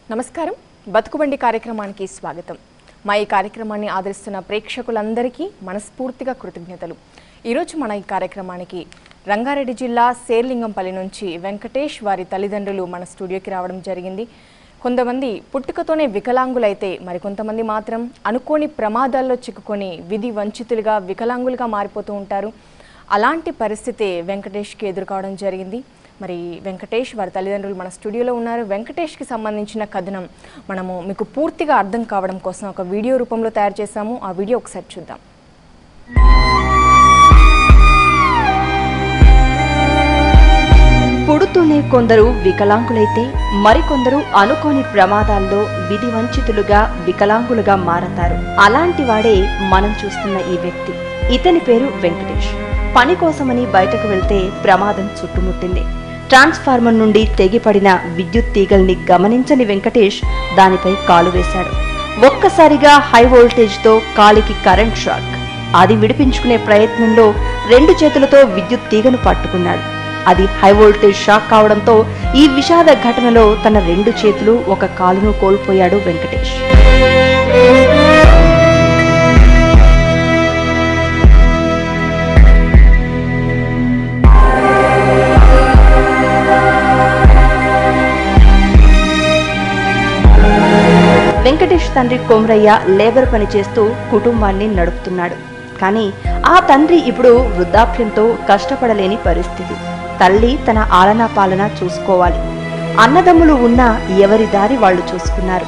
నమస్కారం బతుకుబండి కార్యక్రమానికి స్వాగతం మా ఈ కార్యక్రమాన్ని ఆదరిస్తున్న ప్రేక్షకులందరికీ మనస్ఫూర్తిగా కృతజ్ఞతలు ఈరోజు మన ఈ కార్యక్రమానికి రంగారెడ్డి జిల్లా శేర్లింగంపల్లి నుంచి వెంకటేష్ వారి తల్లిదండ్రులు మన స్టూడియోకి రావడం జరిగింది కొంతమంది పుట్టుకతోనే వికలాంగులైతే మరికొంతమంది మాత్రం అనుకోని ప్రమాదాల్లో చిక్కుకొని విధి వంచితులుగా వికలాంగులుగా మారిపోతూ ఉంటారు అలాంటి పరిస్థితి వెంకటేష్కి ఎదుర్కోవడం జరిగింది మరి వెంకటేష్ వారి తల్లిదండ్రులు మన స్టూడియోలో ఉన్నారు వెంకటేష్కి సంబంధించిన కథనం మనము మీకు పూర్తిగా అర్థం కావడం కోసం ఒక వీడియో రూపంలో తయారు చేశాము ఆ వీడియో ఒకసారి చూద్దాం పుడుతూనే కొందరు వికలాంగులైతే మరికొందరు అనుకోని ప్రమాదాల్లో విధి వంచితులుగా వికలాంగులుగా మారతారు అలాంటి వాడే మనం చూస్తున్న ఈ వ్యక్తి ఇతని పేరు వెంకటేష్ పని కోసమని బయటకు వెళ్తే ప్రమాదం చుట్టుముట్టింది ట్రాన్స్ఫార్మర్ నుండి తెగిపడిన విద్యుత్ తీగల్ని గమనించని వెంకటేష్ దానిపై కాలు వేశాడు ఒక్కసారిగా హై వోల్టేజ్తో కాలికి కరెంట్ షాక్ అది విడిపించుకునే ప్రయత్నంలో రెండు చేతులతో విద్యుత్ తీగను పట్టుకున్నాడు అది హై వోల్టేజ్ షాక్ కావడంతో ఈ విషాద ఘటనలో తన రెండు చేతులు ఒక కాలును కోల్పోయాడు వెంకటేష్ వెంకటేష్ తండ్రి కొమరయ్య లేబర్ పని చేస్తూ కుటుంబాన్ని నడుపుతున్నాడు కానీ ఆ తండ్రి ఇప్పుడు వృద్ధాప్యంతో కష్టపడలేని పరిస్థితి తల్లి తన ఆలనా పాలన చూసుకోవాలి అన్నదమ్ములు ఉన్నా ఎవరి దారి వాళ్ళు చూసుకున్నారు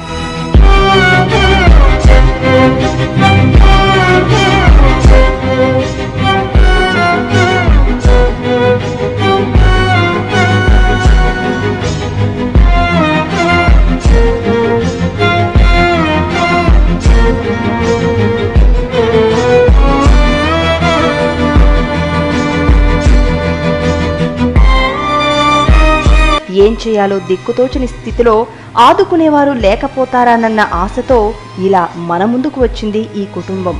ఏం చేయాలో దిక్కుతోచని స్థితిలో ఆదుకునేవారు లేకపోతారానన్న ఆశతో ఇలా మన ముందుకు వచ్చింది ఈ కుటుంబం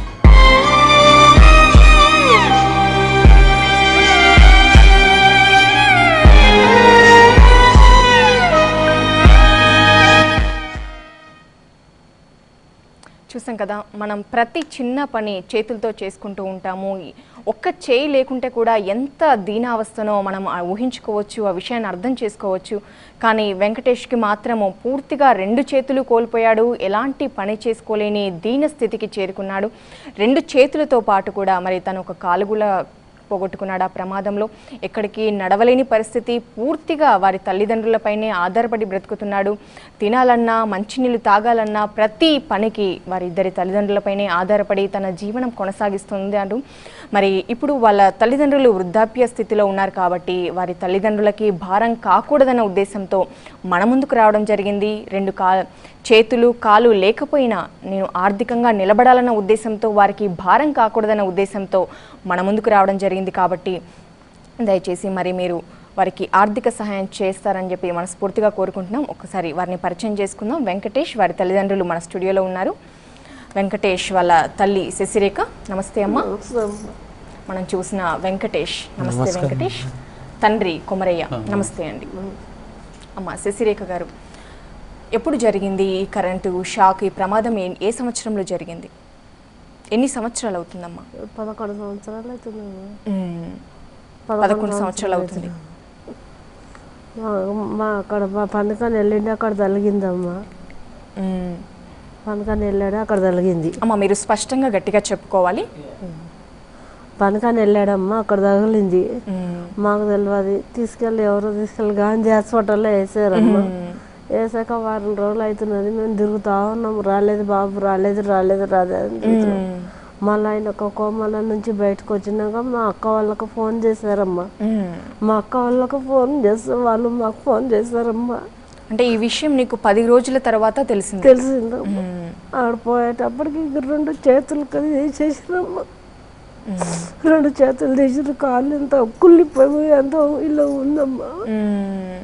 చూసాం కదా మనం ప్రతి చిన్న పని చేతులతో చేసుకుంటూ ఉంటాము ఒక్క చేయి లేకుంటే కూడా ఎంత దీనావస్థనో మనం ఆ ఊహించుకోవచ్చు ఆ విషయాన్ని అర్థం చేసుకోవచ్చు కానీ వెంకటేష్కి మాత్రము పూర్తిగా రెండు చేతులు కోల్పోయాడు ఎలాంటి పని చేసుకోలేని దీన స్థితికి చేరుకున్నాడు రెండు చేతులతో పాటు కూడా మరి తను ఒక కాలుగుల పోగొట్టుకున్నాడు ఆ ప్రమాదంలో ఎక్కడికి నడవలేని పరిస్థితి పూర్తిగా వారి తల్లిదండ్రులపైనే ఆధారపడి బ్రతుకుతున్నాడు తినాలన్నా మంచినీళ్ళు తాగాలన్నా ప్రతి పనికి వారి ఇద్దరి తల్లిదండ్రులపైనే ఆధారపడి తన జీవనం కొనసాగిస్తుంది అంటూ మరి ఇప్పుడు వాళ్ళ తల్లిదండ్రులు వృద్ధాప్య స్థితిలో ఉన్నారు కాబట్టి వారి తల్లిదండ్రులకి భారం కాకూడదన్న ఉద్దేశంతో మన ముందుకు రావడం జరిగింది రెండు కా చేతులు కాలు లేకపోయినా నేను ఆర్థికంగా నిలబడాలన్న ఉద్దేశంతో వారికి భారం కాకూడదన్న ఉద్దేశంతో మన ముందుకు రావడం జరిగింది కాబట్టి దయచేసి మరి మీరు వారికి ఆర్థిక సహాయం చేస్తారని చెప్పి మనస్ఫూర్తిగా కోరుకుంటున్నాం ఒకసారి వారిని పరిచయం చేసుకుందాం వెంకటేష్ వారి తల్లిదండ్రులు మన స్టూడియోలో ఉన్నారు వెంకటేష్ వాళ్ళ తల్లి శశిరేఖ నమస్తే అమ్మ మనం చూసిన వెంకటేష్ నమస్తే నమస్కారం. వెంకటేష్ తండ్రి కొమరయ్య నమస్తే అండి అమ్మ శశిరేఖ గారు ఎప్పుడు జరిగింది ఈ కరెంటు షాక్ ఈ ప్రమాదం ఏ- ఏ సంవత్సరంలో జరిగింది ఎన్ని సంవత్సరాలు అవుతుందమ్మా పదకొండు సంవత్సరాలు అవుతుంది మ్మ్. పదకొండు సంవత్సరాలు అవుతుంది మా- మా అక్కడ మా పండుగని వెళ్ళిండి అక్కడ తలిగిందమ్మా మ్మ్. పండుగని వెళ్ళాడు అక్కడ తలిగింది అమ్మ మీరు స్పష్టంగా గట్టిగా చెప్పుకోవాలి పండుగని వెళ్ళాడమ్మా అక్కడ తగిలింది మ్మ్. మాకు తెలియదు తీసుకెళ్ళి ఎవరో తీసుకెళ్ళి గాంధీ హాస్పిటల్లో వేసారమ్మా వేసాక వారం రోజులు అవుతున్నది మేము తిరుగుతా ఉన్నాం రాలేదు బాబు రాలేదు రాలేదు రాలేదు అని తిరుగుతున్నాం. మళ్ళీ ఆయన ఒక కోమల నుంచి బయటకు వచ్చినాక మా అక్క వాళ్ళకు ఫోన్ చేశారమ్మా మ్మ్. మా అక్క వాళ్ళకు ఫోన్ చేస్తే వాళ్ళు మాకు ఫోన్ చేశారమ్మా అంటే ఈ విషయం నీకు పది రోజుల తర్వాత తెలిసింది తెలిసిందమ్మా ఆడ పోయేటప్పటికి ఇంక రెండు చేతులు కదా తీసేసినమ్మా రెండు చేతులు తీసిన కాళ్ళు ఎంత కుళ్ళిపోయి ఎంత ఇలా ఉందమ్మా మ్మ్.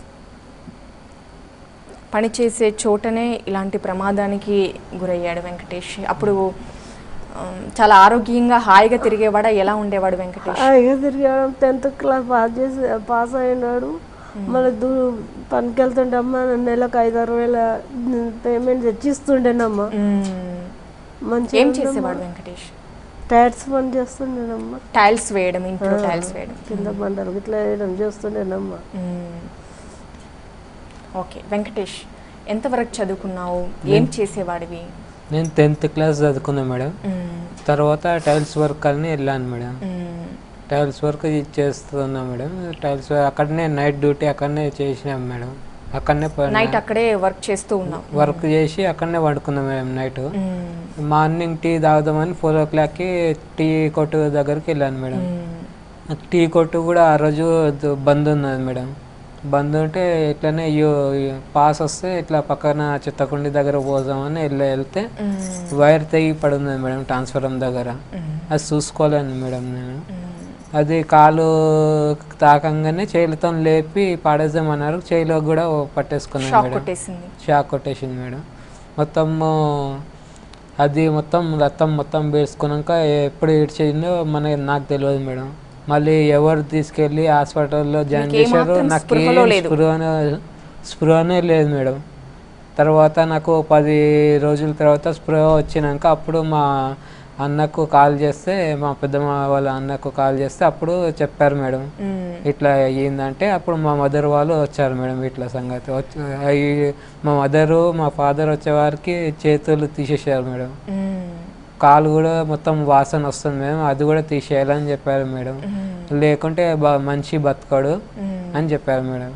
పనిచేసే చోటనే ఇలాంటి ప్రమాదానికి గురయ్యాడు వెంకటేష్ అప్పుడు ఉమ్, చాలా ఆరోగ్యంగా హాయిగా తిరిగేవాడా ఎలా ఉండేవాడు వెంకటేష్ హాయిగా తిరిగాడు టెన్త్ క్లాస్ పాస్ చేసి పాస్ అయినాడు మళ్ళీ దూ పనికి వెళ్తుంటే అమ్మ నెలకు ఐదు ఆరు వేల పేమెంట్ తెచ్చిస్తుండేనమ్మా మ్మ్. మంచి ఏం చేసేవాడు వెంకటేష్ టైర్స్ పని చేస్తుండేనమ్మా టైల్స్ వేయడం ఇంట్లో టైల్స్ వేయడం కింద బండలు ఇట్లా వేయడం చేస్తుండేనమ్మా మ్మ్. ఓకే వెంకటేష్ ఎంతవరకు చదువుకున్నావు ఏం చేసేవాడివి నేను టెన్త్ క్లాస్ చదువుకున్నా మేడం మ్మ్. తర్వాత టైల్స్ వర్క్ అని వెళ్ళాను మేడం మ్మ్. టైల్స్ వర్క్ చేస్తున్నా మేడం టైల్స్ అక్కడనే నైట్ డ్యూటీ అక్కడనే చేసినాం మేడం అక్కడనే ప- నైట్ అక్కడే వర్క్ చేస్తూ ఉన్నావు వర్క్ చేసి అక్కడనే పడుకున్నాం మేడం నైట్ మ్మ్. మార్నింగ్ టీ తాగుదామని ఫోర్ ఓ క్లాక్కి టీ కొట్టు దగ్గరికి వెళ్ళాను మేడం మ్మ్. టీ కొట్టు కూడా ఆ రోజు ద- బంద్ ఉన్నది మేడం బంద్ ఉంటే ఇట్లనే యో- పాస్ వస్తే ఇట్లా పక్కన చిత్తకుండి దగ్గర పోదామని వెళ్ళి వెళ్తే మ్మ్. వైర్ తెగి పడున్నది మేడం ట్రాన్స్ఫారం దగ్గర అది చూసుకోలేను మేడం నేను అది కాలు తాకంగానే చేయిలతో లేపి పాడేద్దామన్నారు చేయిలో కూడా పట్టేసుకున్నాను షాక్ మేడం కొట్టేసింది షాక్ కొట్టేసింది మేడం మొత్తం అది మొత్తం రక్తం మొత్తం వేసుకున్నాక ఎప్పుడు ఏడ్చిందో మనకి నాకు తెలియదు మేడం మళ్ళీ ఎవరు తీసుకెళ్ళి హాస్పిటల్లో జాయిన్ మీకు చేశారు ఏమాత్రం నాకు స్పృహలో ఏం లేదు. స్పృహనే స్పృహనే లేదు మేడం తర్వాత నాకు పది రోజుల తర్వాత స్పృహ వచ్చినాక అప్పుడు మా అన్నకు కాల్ చేస్తే మా పెద్దమ్మ వాళ్ళ అన్నకు కాల్ చేస్తే అప్పుడు చెప్పారు మేడం మ్మ్. ఇట్లా అయ్యిందంటే అప్పుడు మా మదర్ వాళ్ళు వచ్చారు మేడం ఇట్లా సంగతి వచ్చి అయ్యి మా మదరు మా ఫాదర్ వచ్చే వారికి చేతులు తీసేసారు మేడం మ్మ్. కాలు కూడా మొత్తం వాసన వస్తుంది మేడం అది కూడా తీసేయాలని చెప్పారు మేడం లేకుంటే బ- మనిషి బతకడు మ్మ్. అని చెప్పారు మేడం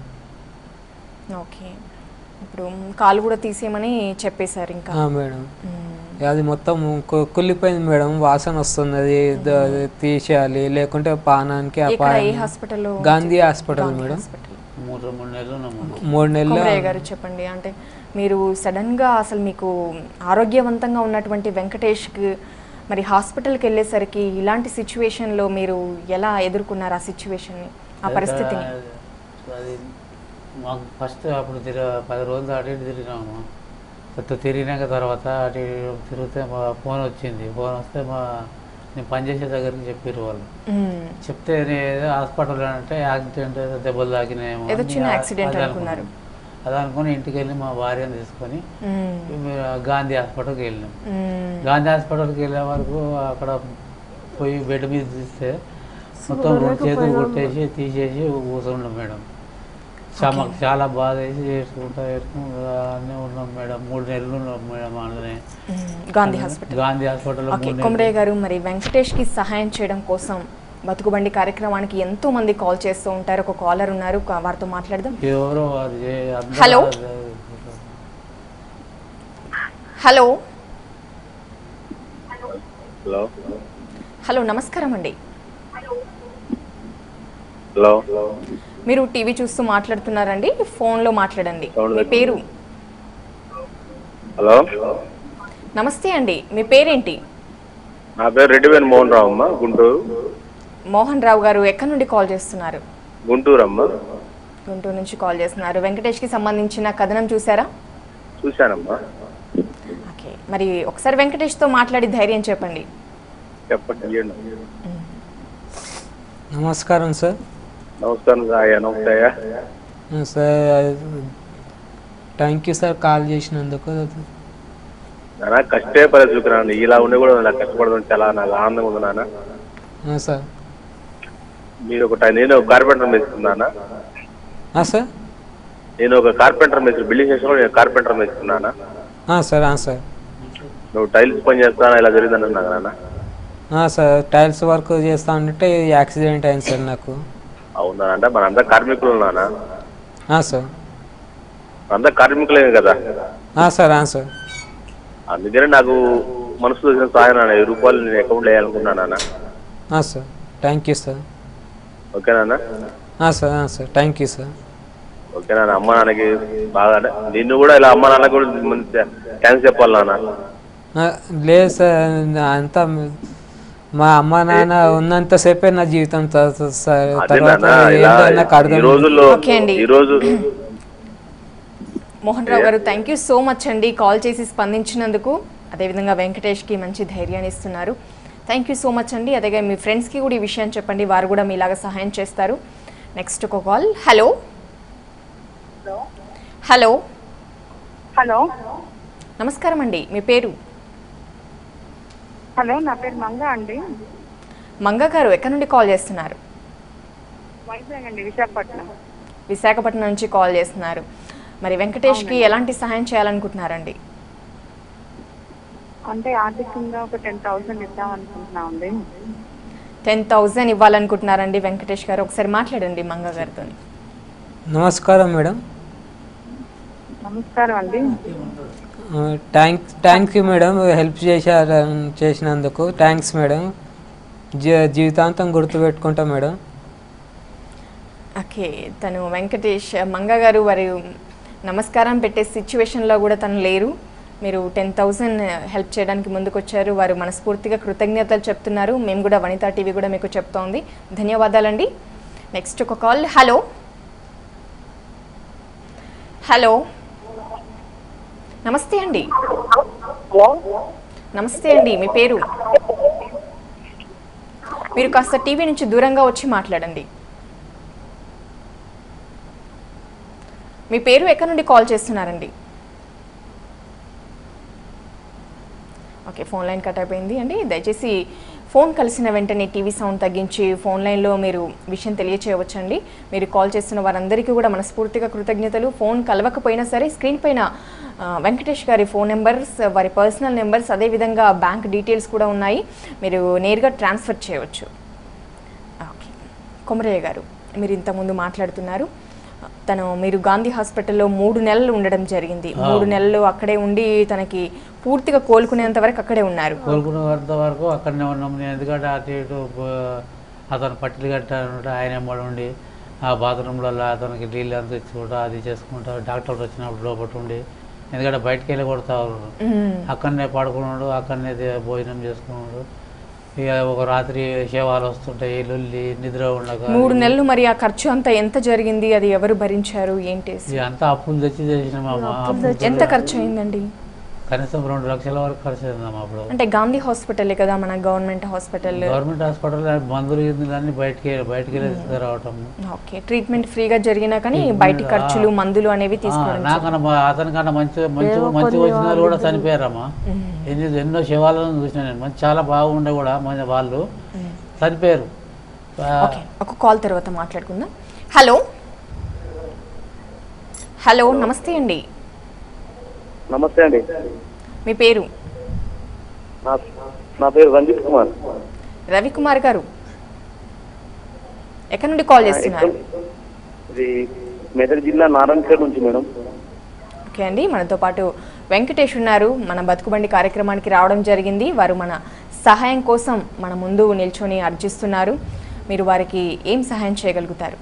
ఓకే ఇప్పుడు కాలు కూడా తీసేయమని చెప్పేశారు ఇంకా ఆ, మేడం మ్మ్. అది మొత్తం కు- కుళ్ళిపోయింది మేడం వాసన వస్తుంది అది ద- అది తీసేయాలి లేకుంటే పానానికి ఇక్కడ ఏ అపాయం హాస్పిటల్లో గాంధీ హాస్పిటల్ మేడం హాస్పిటల్ మూడు మూడు నెలలు ఉన్నాము మూడు నెలలు కొమరయ్య గారు చెప్పండి అంటే మీరు సడన్గా అసలు మీకు ఆరోగ్యవంతంగా ఉన్నటువంటి వెంకటేష్కి మరి హాస్పిటల్కి వెళ్ళేసరికి ఇలాంటి సిచ్యువేషన్లో మీరు ఎలా ఎదుర్కొన్నారు ఆ సిచ్యువేషన్ని ఆ పరిస్థితిని అది మాకు ఫస్ట్ అప్పుడు తిరిగి పది రోజులు అటు ఇటు తిరిగినాము కొత్త తిరిగినాక తర్వాత అటు ఇటు తిరిగితే మా ఫోన్ వచ్చింది ఫోన్ వస్తే మా నేను పనిచేసే దగ్గరికి చెప్పారు వాళ్ళు మ్మ్. చెప్తే నేను ఏదో హాస్పిటల్ అంటే యాక్సిడెంట్ ఏదో దెబ్బలు తాకినాయేమో ఏదో అని చిన్న ఆ- యాక్సిడెంట్ అది అనుకున్నారు. అనుకున్నాను. అది అనుకుని ఇంటికి వెళ్ళి మా భార్యను తీసుకొని మ్మ్. మేము గాంధీ హాస్పిటల్కి వెళ్ళినాం మ్మ్. గాంధీ హాస్పిటల్కి వెళ్ళే వరకు అక్కడ పోయి బెడ్ మీద తీస్తే మొత్తం రెండు చేతులు కొట్టేసి తీసేసి కూర్చున్నాం మేడం చా- మాకు చాలా బాధ వేసి చేసుకుంటా చేసుకుంటా అన్నీ ఉన్నాం మేడం మూడు నెలలు ఉన్నాం మేడం అందులోనే మ్మ్. గాంధీ హాస్పిటల్ గాంధీ హాస్పిటల్లో ఓకే మూడు నెలలు కొమరయ్య గారు మరి వెంకటేష్కి సహాయం చేయడం కోసం బతుకుబండి కార్యక్రమానికి ఎంతో మంది కాల్ చేస్తూ ఉంటారు ఒక కాలర్ ఉన్నారు కా- వారితో మాట్లాడదాం ఎవరో అది చే- అందరూ హలో? అది- హలో హలో హలో నమస్కారం అండి హలో మీరు టీవీ చూస్తూ మాట్లాడుతున్నారండి ఫోన్లో మాట్లాడండి Sound మీ పేరు హలో నమస్తే అండి మీ పేరేంటి నా పేరు రెడ్డివేణి మోహన్ రావు అమ్మ గుంటూరు మోహన్ రావు గారు ఎక్కడి నుండి కాల్ చేస్తున్నారు గుంటూరు అమ్మ గుంటూరు నుంచి కాల్ చేస్తున్నారు వెంకటేష్కి సంబంధించిన కథనం చూసారా చూశానమ్మా ఓకే మరి ఒకసారి వెంకటేష్తో మాట్లాడి ధైర్యం చెప్పండి చెప్పండి ఇయ్యండి. నమస్కారం సార్ నమస్కారం అయ్యా నమస్తే అయ్యా sir thank you sir call చేసినందుకు నాన్న కష్టే పరిస్థితున్నాను ఇలా ఉండి కూడా నాకు కష్టపడడం చాలా నాకు ఆనందంగా ఉంది నాన్న ఆ, సార్ మీరు ఒక టై- నేను ఒక కార్పెంటర్ మేస్తున్నానా ఆ, సార్ నేను ఒక కార్పెంటర్ మేస్త్రి బిల్డింగ్ చేసిన నేను కార్పెంటర్ మేస్తున్నానా ఆ, సార్ ఆ, సార్ నువ్వు టైల్స్ పని చేస్తానా ఇలా జరిగిందని అన్నా నాన్న ఆ, సార్ టైల్స్ వర్క్ చేస్తా ఉంటే యాక్సిడెంట్ అయింది సార్ నాకు అవునా అంటే మనంతా కార్మికులు నాన్న ఆ, సార్ అంతా కార్మికులే కదా ఆ, సార్ ఆ, సార్ అందుకనే నాకు మనసు వచ్చిన సహాయం నాన్న వెయ్యి రూపాయలు నేను అకౌంట్లో వేయాలనుకున్నాను నాన్న ఆ, సార్ థ్యాంక్ యూ సార్ ఓకేనా ఆ, సార్ ఆ, sir thank you sir okay నాన్న అమ్మ నాన్నకి బాగా అంటే నిన్ను కూడా ఇలా అమ్మ నాన్నకి కూడా మంచి థ్యాంక్స్ చెప్పాలి నాన్న ఆ, లేదు సార్ నా అంతా మా అమ్మ నాన్న ఉన్నంతసేపే నా జీవితం త- త- సార్ అదే తర్వాత నాన్న ఇలా ఏంటో నాకు ఈ అర్థం రోజుల్లో ఓకే అండి. ఈ రోజు Mohan Rao garu thank you so much అండి కాల్ చేసి స్పందించినందుకు అదేవిధంగా వెంకటేష్కి మంచి ధైర్యాన్ని ఇస్తున్నారు థ్యాంక్ యూ సో మచ్ అండి అదే మీ ఫ్రెండ్స్కి కూడా ఈ విషయం చెప్పండి వారు కూడా మీలాగా సహాయం చేస్తారు నెక్స్ట్ ఒక కాల్ హలో హలో హలో నమస్కారం అండి మీ పేరు హలో నా పేరు మంగ అండి మంగ గారు ఎక్కడి నుండి కాల్ చేస్తున్నారు వైజాగ్ అండి విశాఖపట్నం విశాఖపట్నం నుంచి కాల్ చేస్తున్నారు మరి వెంకటేష్కి ఎలాంటి సహాయం చేయాలనుకుంటున్నారండి అంటే ఆర్థికంగా ఒక టెన్ థౌసండ్ ఇద్దాం అనుకుంటున్నాం అండి టెన్ థౌజండ్ ఇవ్వాలనుకుంటున్నారండి వెంకటేష్ గారు ఒకసారి మాట్లాడండి మంగ గారితో నమస్కారం మేడం నమస్కారం అండి thank thank you madam help చేశారు చేసినందుకు థ్యాంక్స్ మేడం జీ జీవితాంతం గుర్తుపెట్టుకుంటాం మేడం ఓకే తను వెంకటేష్ మంగ గారు వారి నమస్కారం పెట్టే సిచ్యువేషన్లో కూడా తను లేరు మీరు టెన్ థౌజండ్ హెల్ప్ చేయడానికి ముందుకొచ్చారు వారు మనస్ఫూర్తిగా కృతజ్ఞతలు చెప్తున్నారు మేము కూడా వనితా టీవీ కూడా మీకు చెప్తోంది ధన్యవాదాలండి నెక్స్ట్ ఒక కాల్ హలో హలో నమస్తే అండి నమస్తే అండి మీ పేరు మీరు కాస్త టీవీ నుంచి దూరంగా వచ్చి మాట్లాడండి మీ పేరు ఎక్కడి నుండి కాల్ చేస్తున్నారండి ఓకే ఫోన్ లైన్ కట్ అయిపోయింది అండి దయచేసి ఫోన్ కలిసిన వెంటనే టీవీ సౌండ్ తగ్గించి ఫోన్ లైన్లో మీరు విషయం తెలియచేయవచ్చండి మీరు కాల్ చేస్తున్న వారందరికీ కూడా మనస్ఫూర్తిగా కృతజ్ఞతలు ఫోన్ కలవకపోయినా సరే స్క్రీన్ పైన ఆ, వెంకటేష్ గారి ఫోన్ నెంబర్స్ వారి పర్సనల్ నెంబర్స్ అదేవిధంగా బ్యాంక్ డీటెయిల్స్ కూడా ఉన్నాయి మీరు నేరుగా ట్రాన్స్ఫర్ చేయవచ్చు ఓకే కొమరయ్య గారు మీరు ఇంతకుముందు మాట్లాడుతున్నారు తను మీరు గాంధీ హాస్పిటల్లో మూడు నెలలు ఉండడం జరిగింది మూడు నెలలు అక్కడే ఉండి తనకి పూర్తిగా కోలుకునేంత వరకు అక్కడే ఉన్నారు కోలుకునేంత వరకు అక్కడనే ఉన్నాం నేను ఎందుకంటే అటు ఇటు బ- అతను పట్టిలు కట్టాలంటే ఆయన ఎమ్మడి ఉండి ఆ బాత్రూంలలో అతనికి నీళ్ళు అంత ఇచ్చుకుంటా అది చేసుకుంటా డాక్టర్ వచ్చినప్పుడు లోపల ఉండి ఎందుకంటే బయటికి వెళ్ళి కొడతా ఉన్నారు మ్మ్. అక్కడనే పడుకున్నాడు అక్కడనే దే- భోజనం చేసుకున్నాడు ఇక ఒక రాత్రి సేవాలు వస్తుంటాయి లొల్లి నిద్ర ఉండక మూడు నెలలు మరి ఆ ఖర్చు అంతా ఎంత జరిగింది అది ఎవరు భరించారు ఏంటి ఇక అంతా అప్పులు తెచ్చి చేసినామమ్మా అప్పులు ఎంత ఖర్చు అయిందండి కనీసం రెండు లక్షల వరకు ఖర్చు అయిందమ్మా అప్పుడు అంటే గాంధీ హాస్పిటలే కదా మన గవర్నమెంట్ హాస్పిటల్ గవర్నమెంట్ హాస్పిటల్ మందులు గిందులు అన్ని బయటికి బయటికి వెళ్ళి తీసుకురావటం ఓకే ట్రీట్మెంట్ ఫ్రీగా జరిగినా కానీ బయటి ఖర్చులు మందులు అనేవి తీసుకోవడం నాకన్నా మా- అతనికన్నా మంచి మంచి మంచి వచ్చిన వాళ్ళు కూడా చనిపోయారమ్మా ఎన్ని ఎన్నో శివాలను చూసిన నేను మంచి చాలా బాగుండే కూడా మన వాళ్ళు చనిపోయారు ఆ, ఓకే ఒక కాల్ తర్వాత మాట్లాడుకుందాం హలో హలో నమస్తే అండి నమస్తే అండి మీ పేరు నా నా పేరు రంజిత్ కుమార్ రవికుమార్ గారు ఎక్కడి నుండి కాల్ చేస్తున్నారు ఇది మెదక్ జిల్లా నారాయణఖేడ్ నుంచి మేడం ఓకే అండి మనతో పాటు వెంకటేష్ ఉన్నారు మన బతుకుబండి కార్యక్రమానికి రావడం జరిగింది వారు మన సహాయం కోసం మన ముందు నిల్చొని అర్జిస్తున్నారు మీరు వారికి ఏం సహాయం చేయగలుగుతారు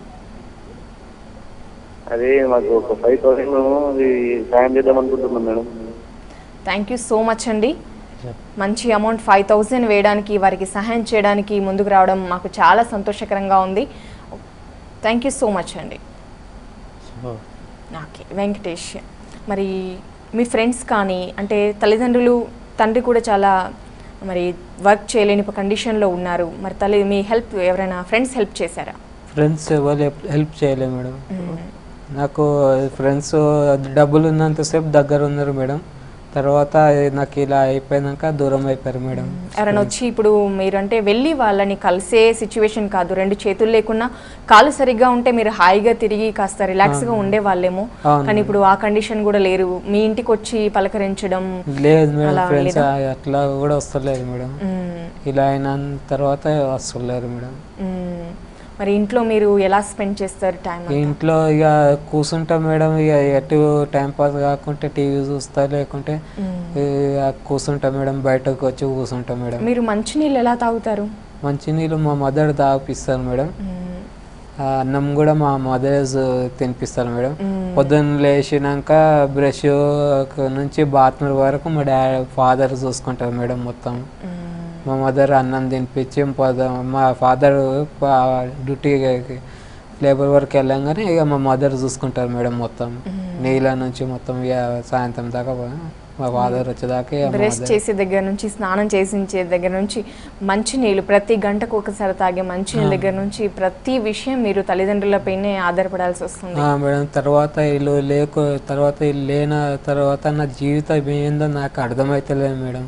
అదే మాకు ఒక ఫైవ్ థౌసండ్ సాయం చేద్దాం అనుకుంటున్నాం madam thank you so much అండి మంచి అమౌంట్ ఫైవ్ థౌజండ్ వేయడానికి వారికి సహాయం చేయడానికి ముందుకు రావడం మాకు చాలా సంతోషకరంగా ఉంది థ్యాంక్ యూ సో మచ్ అండి సో, ఓకే వెంకటేష్ మరి మీ ఫ్రెండ్స్ కానీ అంటే తల్లిదండ్రులు తండ్రి కూడా చాలా మరి వర్క్ చేయలేని కండిషన్లో ఉన్నారు మరి తల్లి మీ హెల్ప్ ఎవరైనా ఫ్రెండ్స్ హెల్ప్ చేశారా ఫ్రెండ్స్ ఎవరు హెల్ప్ చేయలేదు మేడం నాకు ఫ్రెండ్స్ డబ్బులు ఉన్నంతసేపు దగ్గర ఉన్నారు మేడం తర్వాత నాకు ఇలా అయిపోయినాక దూరం అయిపోయారు మేడం ఎవరైనా వచ్చి ఇప్పుడు మీరంటే వెళ్ళి వాళ్ళని కలిసే సిచ్యువేషన్ కాదు రెండు చేతులు లేకున్నా కాలు సరిగ్గా ఉంటే మీరు హాయిగా తిరిగి కాస్త రిలాక్స్గా ఉండే వాళ్ళేమో అవును. కానీ ఇప్పుడు ఆ కండిషన్ కూడా లేరు మీ ఇంటికి వచ్చి పలకరించడం లేదు మేడం అలా ఫ్రెండ్స్ లేదా? అట్లా కూడా వస్తలేదు మేడం మ్మ్. ఇలా అయిన తర్వాత వస్తలేరు మేడం మ్మ్. మరి ఇంట్లో మీరు ఎలా స్పెండ్ చేస్తారు టైం ఇంట్లో ఇక కూర్చుంటాం మేడం ఇక ఎటు టైం పాస్ కాకుంటే టీవీ చూస్తా లేకుంటే ఇక కూర్చుంటాం మేడం బయటకు వచ్చి కూర్చుంటాం మేడం మీరు మంచినీళ్ళు ఎలా తాగుతారు మంచినీళ్ళు మా మదర్ తాగిపిస్తారు మేడం మ్మ్. ఆ అన్నం కూడా మా మదర్స్ తినిపిస్తారు మేడం పొద్దున్న లేచినాక బ్రష్ నుంచి బాత్రూమ్ వరకు మా డాడీ ఫాదర్ చూసుకుంటారు మేడం మొత్తం మ్మ్. మా మదర్ అన్నం తినిపించి పొద- మా ఫాదర్ డ్యూటీ లేబర్ వర్క్ వెళ్ళంగానే ఇక మా మదర్ చూసుకుంటారు మేడం మొత్తం నీళ్ళ నుంచి మొత్తం ఇక సాయంత్రం దాకా మా ఫాదర్ వచ్చేదాకే మా బ్రష్ mother- చేసే దగ్గర నుంచి స్నానం చేసించే దగ్గర నుంచి మంచినీళ్ళు ప్రతి గంటకు ఒకసారి తాగే మంచినీళ్ళ దగ్గర నుంచి ప్రతి విషయం మీరు తల్లిదండ్రులపైనే ఆధారపడాల్సి వస్తుంది ఆ, మేడం తర్వాత వీళ్ళు లేకు తర్వాత వీళ్ళు లేన తర్వాత నా జీవితం ఏందో నాకు అర్థమవుతలేదు మేడం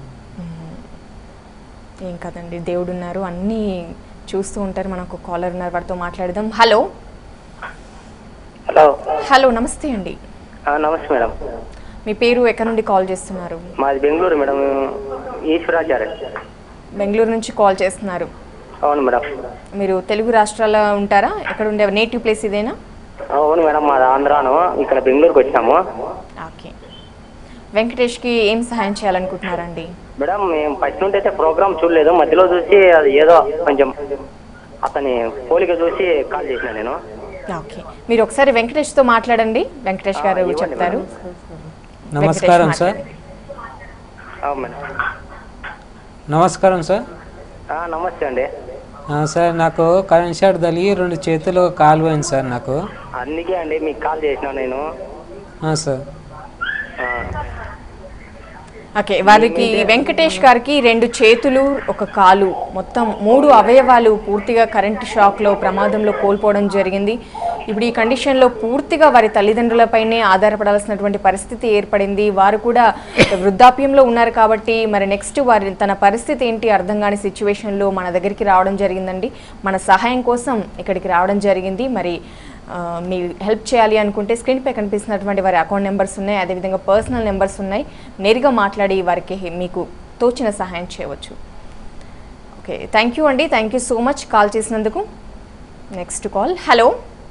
ఏం కదండి దేవుడు ఉన్నారు అన్నీ చూస్తూ ఉంటారు మనకు కాలర్ ఉన్నారు వారితో మాట్లాడదాం హలో హలో హలో నమస్తే అండి ఆ, నమస్తే మేడం మీ పేరు ఎక్కడి నుండి కాల్ చేస్తున్నారు మాది బెంగళూరు మేడం ఈశ్వరాచార్య బెంగళూరు నుంచి కాల్ చేస్తున్నారు అవును మేడం మీరు తెలుగు రాష్ట్రాల్లో ఉంటారా ఎక్కడ ఉండే నేటివ్ ప్లేస్ ఇదేనా అవును మేడం మాది ఆంధ్రాను ఇక్కడ బెంగళూరుకి వచ్చాము ఓకే వెంకటేష్కి ఏం సహాయం చేయాలనుకుంటున్నారండి మేడం మేము ఫస్ట్ నుండి అయితే ప్రోగ్రామ్ చూడలేదు మధ్యలో చూసి అది ఏదో కొంచెం అతని పోలిక చూసి కాల్ చేసిన నేను ఓకే మీరు ఒకసారి వెంకటేష్తో మాట్లాడండి వెంకటేష్ గారు చెప్తారు నమస్కారం వెంకటేష్ సార్ అవును మేడం నమస్కారం సార్ ఆ, నమస్తే అండి ఆ, సార్ నాకు కరెంట్ షాట్ తగిలి రెండు చేతులు కాలు పోయింది సార్ నాకు అందుకే అండి మీకు కాల్ చేసిన నేను ఆ, సార్ ఆ, ఓకే వారికి వెంకటేష్ గారికి రెండు చేతులు ఒక కాలు మొత్తం మూడు అవయవాలు పూర్తిగా కరెంట్ షాక్లో ప్రమాదంలో కోల్పోవడం జరిగింది ఇప్పుడు ఈ కండిషన్లో పూర్తిగా వారి తల్లిదండ్రులపైనే ఆధారపడాల్సినటువంటి పరిస్థితి ఏర్పడింది వారు కూడా వృద్ధాప్యంలో ఉన్నారు కాబట్టి మరి నెక్స్ట్ వారి తన పరిస్థితి ఏంటి అర్థం కాని సిచ్యువేషన్లో మన దగ్గరికి రావడం జరిగిందండి మన సహాయం కోసం ఇక్కడికి రావడం జరిగింది మరి ఆ, మీరు హెల్ప్ చేయాలి అనుకుంటే స్క్రీన్పై కనిపిస్తున్నటువంటి వారి అకౌంట్ నెంబర్స్ ఉన్నాయి అదేవిధంగా పర్సనల్ నెంబర్స్ ఉన్నాయి నేరుగా మాట్లాడి వారికి మీకు తోచిన సహాయం చేయవచ్చు ఓకే థ్యాంక్ యూ అండి thank you so much call చేసినందుకు next call hello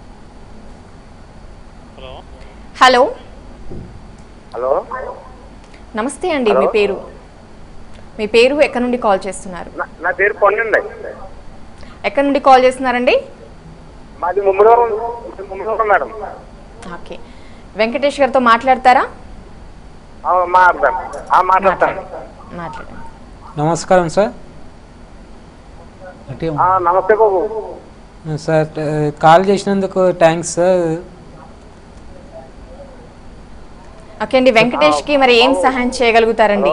hello hello నమస్తే అండి మీ పేరు మీ పేరు ఎక్కడి నుండి కాల్ చేస్తున్నారు నా- నా పేరు పొన్నండి ఎక్కడి నుండి కాల్ చేస్తున్నారండి మాది ముమ్మడివరం ముమ్మడివరం మేడం ఓకే వెంకటేష్ గారితో మాట్లాడతారా ఆ, మాట్లాడతాను ఆ, మాట్లాడతాను మాట్లాడండి నమస్కారం సార్ అంటే ఆ, నమస్తే బాబు సార్ ఆ, కాల్ చేసినందుకు థ్యాంక్స్ సార్ ఓకే అండి వెంకటేష్కి మరి ఏం సహాయం చేయగలుగుతారండి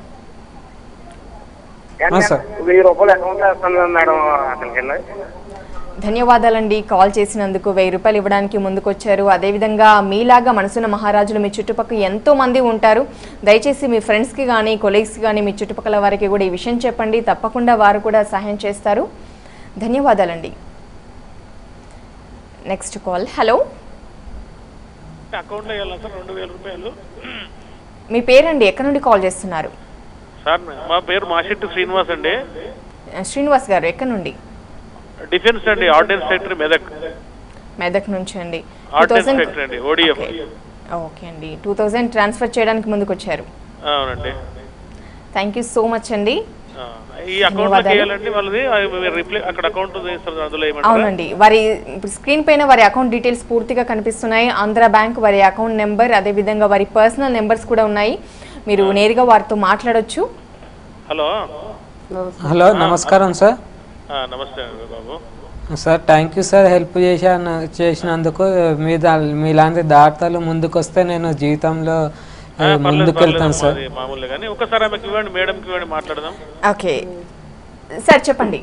ఆ, సార్. వెయ్యి రూపాయలు అకౌంట్ వేస్తాను మేడం అతనికి వెళ్ళి ధన్యవాదాలండి కాల్ చేసినందుకు వెయ్యి రూపాయలు ఇవ్వడానికి ముందుకొచ్చారు అదేవిధంగా మీలాగా మనసున్న మహారాజులు మీ చుట్టుపక్కల ఎంతో మంది ఉంటారు దయచేసి మీ ఫ్రెండ్స్కి కానీ కొలీగ్స్కి కానీ మీ చుట్టుపక్కల వారికి కూడా ఈ విషయం చెప్పండి తప్పకుండా వారు కూడా సహాయం చేస్తారు ధన్యవాదాలండి నెక్స్ట్ కాల్ హలో అకౌంట్లో వెళ్ళాలి సార్ రెండు వేల రూపాయలు మీ పేరండి ఎక్కడి నుండి కాల్ చేస్తున్నారు సార్ మా పేరు మాషెట్టి శ్రీనివాస్ అండి శ్రీనివాస్ గారు ఎక్కడి నుండి డిఫెన్స్ అండి ఆర్డినెన్స్ సెక్టరీ మెదక్ మెదక్ నుంచి అండి ఆర్డినెన్స్ సెక్టరీ అండి ఓడిఎఫ్ ఓకే అండి టూ థౌజండ్ ట్రాన్స్ఫర్ చేయడానికి ముందుకు వచ్చారు అవునండి థ్యాంక్ యూ సో మచ్ అండి ఆ, ఈ అకౌంట్ లోకి వేయాలండి వాళ్ళది అది మీరు రిప్లై అక్కడ అకౌంట్ చేస్తారు అందులో ఏమంటారు అవునండి వారి ఇప్పుడు స్క్రీన్ పైన వారి అకౌంట్ డీటెయిల్స్ పూర్తిగా కనిపిస్తున్నాయి ఆంధ్ర బ్యాంక్ వారి అకౌంట్ నెంబర్ అదేవిధంగా వారి పర్సనల్ నెంబర్స్ కూడా ఉన్నాయి మీరు నేరుగా వారితో మాట్లాడొచ్చు హలో హలో నమస్కారం సార్ ఆ, నమస్తే అండి బాబు sir thank you sir help చేశాను చేసినందుకు మీ దా మీలాంటి దాతలు ముందుకు వస్తే నేను జీవితంలో ఆ, ఆ, పర్లేదు, ముందుకు పర్లేదు వెళ్తాను సార్ మాది మామూలుగా కానీ ఒకసారి ఆమెకి ఇవ్వండి మేడంకి ఇవ్వండి మాట్లాడదాం ఓకే సార్ చెప్పండి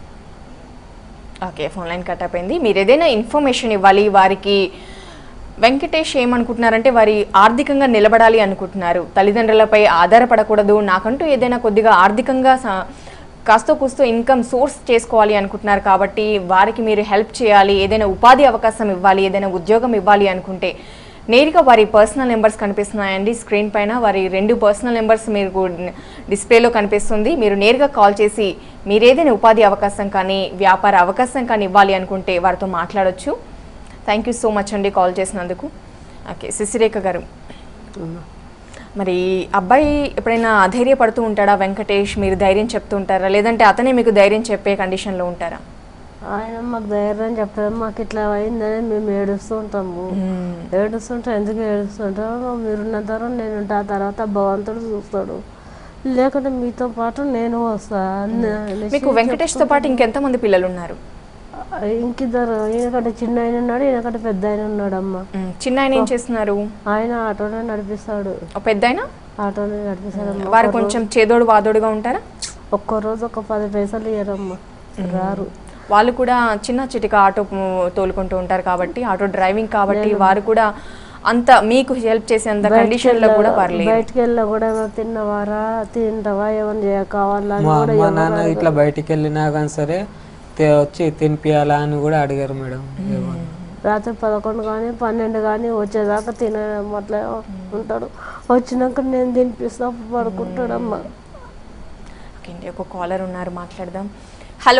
ఓకే ఫోన్ లైన్ కట్ అయిపోయింది మీరు ఏదైనా ఇన్ఫర్మేషన్ ఇవ్వాలి వారికి వెంకటేష్ ఏమనుకుంటున్నారంటే వారి ఆర్థికంగా నిలబడాలి అనుకుంటున్నారు తల్లిదండ్రులపై ఆధారపడకూడదు నాకంటూ ఏదైనా కొద్దిగా ఆర్థికంగా స- కాస్తో కూస్తో ఇన్కమ్ సోర్స్ చేసుకోవాలి అనుకుంటున్నారు కాబట్టి వారికి మీరు హెల్ప్ చేయాలి ఏదైనా ఉపాధి అవకాశం ఇవ్వాలి ఏదైనా ఉద్యోగం ఇవ్వాలి అనుకుంటే నేరుగా వారి పర్సనల్ నెంబర్స్ కనిపిస్తున్నాయండి స్క్రీన్ పైన వారి రెండు పర్సనల్ నెంబర్స్ మీకు డిస్ప్లేలో కనిపిస్తుంది మీరు నేరుగా కాల్ చేసి మీరు ఏదైనా ఉపాధి అవకాశం కానీ వ్యాపార అవకాశం కానీ ఇవ్వాలి అనుకుంటే వారితో మాట్లాడొచ్చు థ్యాంక్ యూ సో మచ్ అండి కాల్ చేసినందుకు ఓకే శశిరేఖ గారు మరి అబ్బాయి ఎప్పుడైనా అధైర్యపడుతూ ఉంటాడా వెంకటేష్ మీరు ధైర్యం చెప్తూ ఉంటారా లేదంటే అతనే మీకు ధైర్యం చెప్పే కండిషన్లో ఉంటారా ఆయన మాకు ధైర్యం చెప్పడం మాకు ఇట్లా అయిందని మేము ఏడుస్తూ ఉంటాము ఏడుస్తుంటే ఎందుకు ఏడుస్తుంటాము మీరున్నంత వరకు నేను ఉంటా ఆ తర్వాత భగవంతుడు చూస్తాడు లేకుంటే మీతో పాటు నేను వస్తా అన్న- మీకు వెంకటేష్తో పాటు ఇంకెంతమంది పిల్లలు ఉన్నారు ఇంకిద్దరు ఈయనకంటే చిన్న ఆయన ఉన్నాడు ఈయనకంటే పెద్ద ఆయన ఉన్నాడు అమ్మ మ్, చిన్న ఆయన ఏం చేస్తున్నారు ఆయన ఆటోనే నడిపిస్తాడు ఒక పెద్ద ఆయన ఆటోనే నడిపిస్తారమ్మా వారు కొంచెం చేదోడు వాదోడుగా ఉంటారా ఒక్క రోజు ఒక పది పైసలు ఇయ్యరమ్మా రారు వాళ్ళు కూడా చిన్న చిటిక ఆటో మ్, తోలుకుంటూ ఉంటారు కాబట్టి ఆటో డ్రైవింగ్ కాబట్టి వారు కూడా అంత మీకు హెల్ప్ చేసేంత కండిషన్ లో కూడా పర్లేదు బయటికి వెళ్ళా కూడా ఏమైనా తిన్నవారా తింటావా ఏమైనా చేయ కావాలా అని మా కూడా అమ్మ ఎవరు నాన్న ఇట్లా బయటికి వెళ్ళినా కానీ సరే తే- వచ్చి తినిపియాలా అని కూడా అడిగారు మేడం ఎవరు. రాత్రి పదకొండు కానీ పన్నెండు కానీ వచ్చేదాకా తినే అట్లా ఉంటాడు వచ్చినాక నేను తినిపిస్తా అప్పుడు పడుకుంటాడమ్మా ఓకే అండి ఒక కాలర్ ఉన్నారు మాట్లాడదాం హలో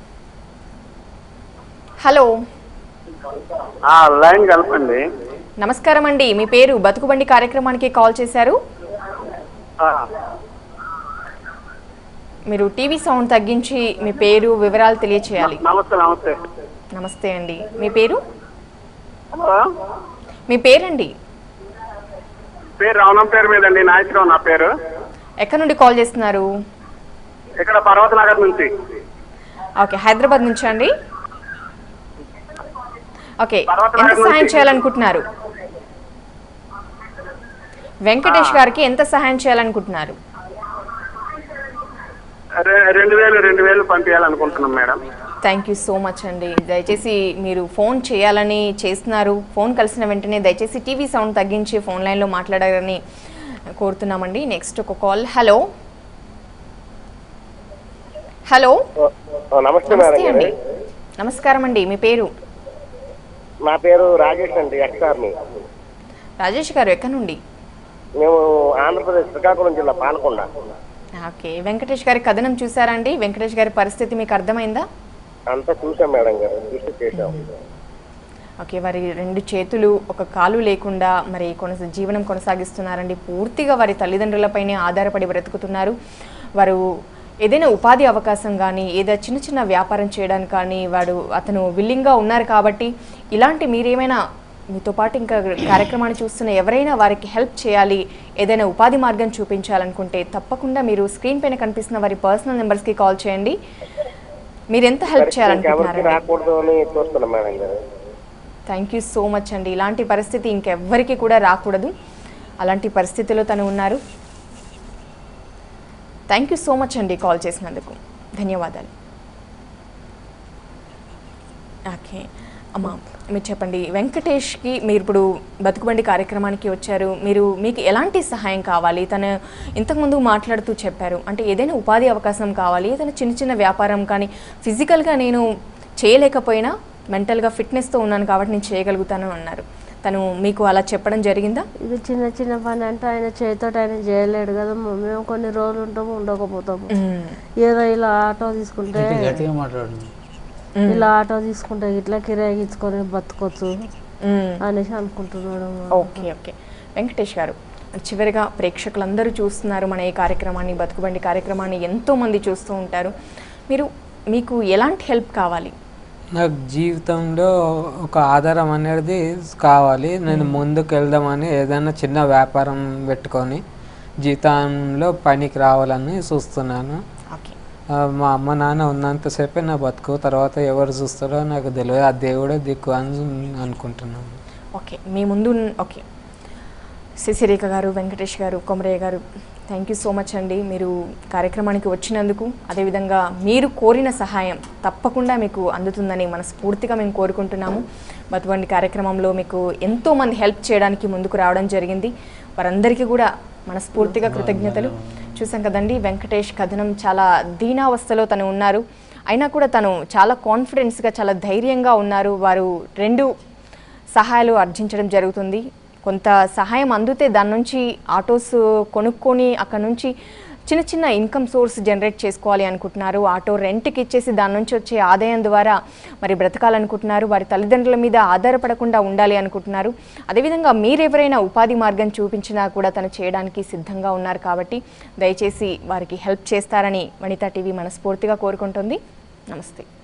హలో లైన్ కలపండి నమస్కారం అండి మీ పేరు బతుకుబండి కార్యక్రమానికి కాల్ చేశారు మీరు టీవీ సౌండ్ తగ్గించి మీ పేరు వివరాలు తెలియచేయాలి నమస్తే నమస్తే నమస్తే అండి మీ పేరు మీ పేరండి పేరు రవణం పేరు మీదండి నాయకురావు నా పేరు ఎక్కడి నుండి కాల్ చేస్తున్నారు ఇక్కడ పర్వత నగర్ నుంచి ఓకే హైదరాబాద్ నుంచి అండి ఓకే పర్వత ఎంత నగర్ సహాయం నుంచి. చేయాలనుకుంటున్నారు వెంకటేష్ గారికి ఎంత సహాయం చేయాలనుకుంటున్నారు రె- రెండు వేలు రెండు వేలు పంపించాలనుకుంటున్నాం madam thank you so much అండి దయచేసి మీరు ఫోన్ చేయాలని చేస్తున్నారు ఫోన్ కలిసిన వెంటనే దయచేసి టీవీ సౌండ్ తగ్గించి ఫోన్ లైన్లో మాట్లాడాలని కోరుతున్నామండి నెక్స్ట్ ఒక కాల్ హలో హలో నమస్తే నమస్తే అండి నమస్కారం అండి మీ పేరు నా పేరు రాజేష్ అండి ఎక్స్ ఆర్మీ రాజేష్ గారు ఎక్కడి నుండి మేము ఆంధ్రప్రదేశ్ శ్రీకాకుళం జిల్లా పాలకొండ ఓకే వెంకటేష్ గారి కథనం చూసారా అండి వెంకటేష్ గారి పరిస్థితి మీకు అర్థమైందా అంతా చూసాం మేడం గారు చూసి చేసాం ఓకే వారి రెండు చేతులు ఒక కాలు లేకుండా మరి కొనస జీవనం కొనసాగిస్తున్నారండి పూర్తిగా వారి తల్లిదండ్రులపైనే ఆధారపడి బ్రతుకుతున్నారు వారు ఏదైనా ఉపాధి అవకాశం కానీ ఏదో చిన్న చిన్న వ్యాపారం చేయడానికి కానీ వాడు అతను విల్లింగ్గా ఉన్నారు కాబట్టి ఇలాంటి మీరేమైనా మీతో పాటు ఇంకా కార్యక్రమాన్ని చూస్తున్న ఎవరైనా వారికి హెల్ప్ చేయాలి ఏదైనా ఉపాధి మార్గం చూపించాలనుకుంటే తప్పకుండా మీరు స్క్రీన్ పైన కనిపిస్తున్న వారి పర్సనల్ నెంబర్స్కి కాల్ చేయండి మీరు ఎంత హెల్ప్ ఎవరికి చేయాలనుకుంటున్నారండి రాకూడదు అని చూస్తున్నాం మేడం గారు థ్యాంక్ యూ సో మచ్ అండి ఇలాంటి పరిస్థితి ఇంకెవ్వరికి కూడా రాకూడదు అలాంటి పరిస్థితిలో తను ఉన్నారు థ్యాంక్ యూ సో మచ్ అండి కాల్ చేసినందుకు ధన్యవాదాలు ఓకే అమ్మా మీరు చెప్పండి వెంకటేష్కి మీరు ఇప్పుడు బతుకుబండి కార్యక్రమానికి వచ్చారు మీరు మీకు ఎలాంటి సహాయం కావాలి తను ఇంతకుముందు మాట్లాడుతూ చెప్పారు అంటే ఏదైనా ఉపాధి అవకాశం కావాలి ఏదైనా చిన్న చిన్న వ్యాపారం కానీ ఫిజికల్గా నేను చేయలేకపోయినా మెంటల్గా ఫిట్నెస్తో ఉన్నాను కాబట్టి నేను చేయగలుగుతాను అన్నారు తను మీకు అలా చెప్పడం జరిగిందా ఇది చిన్న చిన్న పని అంటే ఆయన చేతితో ఆయన చేయలేడు కదా మేము కొన్ని రోజులు ఉంటాము ఉండకపోతాము ఏదో ఇలా ఆటో తీసుకుంటే గట్టిగా మాట్లాడు ఇలా ఆటో తీసుకుంటే ఇట్లా కిరాయి ఇచ్చుకొని బతకొచ్చు మ్మ్. అనేసి అనుకుంటున్నాడు ఓకే ఓకే వెంకటేష్ గారు చివరిగా ప్రేక్షకులందరూ చూస్తున్నారు మన ఈ కార్యక్రమాన్ని బతుకుబండి కార్యక్రమాన్ని ఎంతో మంది చూస్తూ ఉంటారు మీరు మీకు ఎలాంటి హెల్ప్ కావాలి నాకు జీవితంలో ఒక ఆధారం అనేది కావాలి నేను ముందుకు వెళ్దామని ఏదైనా చిన్న వ్యాపారం పెట్టుకొని జీవితంలో పనికి రావాలని చూస్తున్నాను ఓకే ఆ, మా అమ్మ నాన్న ఉన్నంతసేపే నా బతుకు తర్వాత ఎవరు చూస్తారో నాకు తెలియదు ఆ దేవుడే దిక్కు అని అనుకుంటున్నాను ఓకే మీ ముందు ఉన్న- ఓకే శశిరేఖ గారు వెంకటేష్ గారు కొమరయ్య గారు థ్యాంక్ యూ సో మచ్ అండి మీరు కార్యక్రమానికి వచ్చినందుకు అదేవిధంగా మీరు కోరిన సహాయం తప్పకుండా మీకు అందుతుందని మనస్ఫూర్తిగా మేము కోరుకుంటున్నాము బతుబండి కార్యక్రమంలో మీకు ఎంతోమంది హెల్ప్ చేయడానికి ముందుకు రావడం జరిగింది వారందరికీ కూడా మనస్ఫూర్తిగా కృతజ్ఞతలు చూసాం కదండి వెంకటేష్ కథనం చాలా దీనావస్థలో తను ఉన్నారు అయినా కూడా తను చాలా కాన్ఫిడెన్స్గా చాలా ధైర్యంగా ఉన్నారు వారు రెండు సహాయాలు అర్జించడం జరుగుతుంది కొంత సహాయం అందితే దాని నుంచి ఆటోస్ కొనుక్కొని అక్కడ నుంచి చిన్న చిన్న ఇన్కమ్ సోర్స్ జనరేట్ చేసుకోవాలి అనుకుంటున్నారు ఆటో రెంట్కి ఇచ్చేసి దాని నుంచి వచ్చే ఆదాయం ద్వారా మరి బ్రతకాలనుకుంటున్నారు వారి తల్లిదండ్రుల మీద ఆధారపడకుండా ఉండాలి అనుకుంటున్నారు అదేవిధంగా మీరెవరైనా ఉపాధి మార్గం చూపించినా కూడా తను చేయడానికి సిద్ధంగా ఉన్నారు కాబట్టి దయచేసి వారికి హెల్ప్ చేస్తారని వనితా టీవీ మనస్ఫూర్తిగా కోరుకుంటుంది నమస్తే